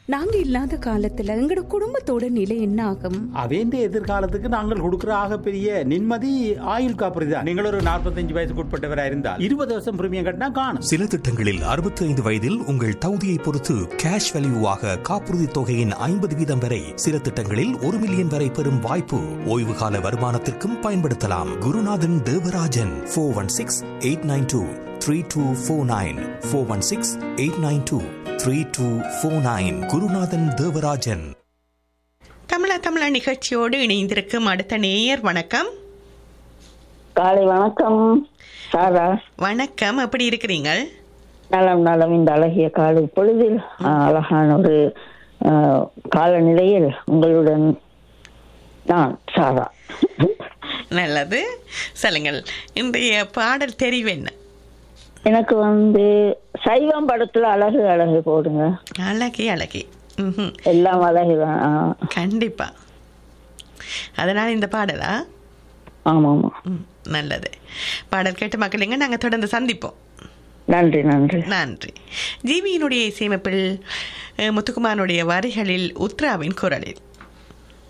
நாங்க இல்லாத காலத்துல எங்கட குடும்பத்தோட நிலை என்ன ஆகும் அவேந்த எதிர்காலத்துக்கு நாங்கள் கொடுக்கிற ஆகப்பெரிய நிம்மதி ஆயுள் காப்பீடு தான் நீங்கள் ஒரு நாற்பத்தஞ்சு வயசுக்கு உட்பட்டவராக இருந்தால் இருபது வருஷம் பிரீமியம் கட்டினா காணும் சில திட்டங்களில் 65 வயதில் உங்கள் தகுதியை பொறுத்து கேஷ் வேல்யூவாக காப்புறுதி தொகையின் ஐம்பது வீதம் வரை சில திட்டங்களில் ஒரு மில்லியன் வரை பெறும் வாய்ப்பு ஓய்வு கால வருமானத்திற்கும் பயன்படுத்தலாம் Gurunathan Devarajan four one six eight nine two three two four nine four one six eight nine two three two four nine Gurunathan Devarajan தமிழா தமிழா நிகழ்ச்சியோடு இணைந்திருக்கும் அடுத்த நேயர் வணக்கம் காலை வணக்கம் சாரா வணக்கம் எப்படி இருக்கிறீங்க நலம் நலம் இந்த அழகிய காலை பொழுதில் ஆஹ், அழகான ஒரு ஆஹ், காலநிலையில் உங்களுடன் நான் சாரா நல்லது சொல்லுங்கள் இன்றைய பாடல் தெரிவு என்ன எனக்கு வந்து சைவம் படத்துல அழகு அழகு போடுங்க அழகி அழகி ம்ஹும். எல்லாம் அழகுதான் ஆஹ், கண்டிப்பா அதனால் இந்த பாடலா ஆமா ஆமா ம், நல்லது பாடல் கேட்டு மக்களுங்க நாங்கள் தொடர்ந்து சந்திப்போம் நன்றி நன்றி நன்றி ஜிவியினுடைய இசையமைப்பில் அஹ், முத்துக்குமாரனுடைய வரிகளில் உத்ராவின் குரலில்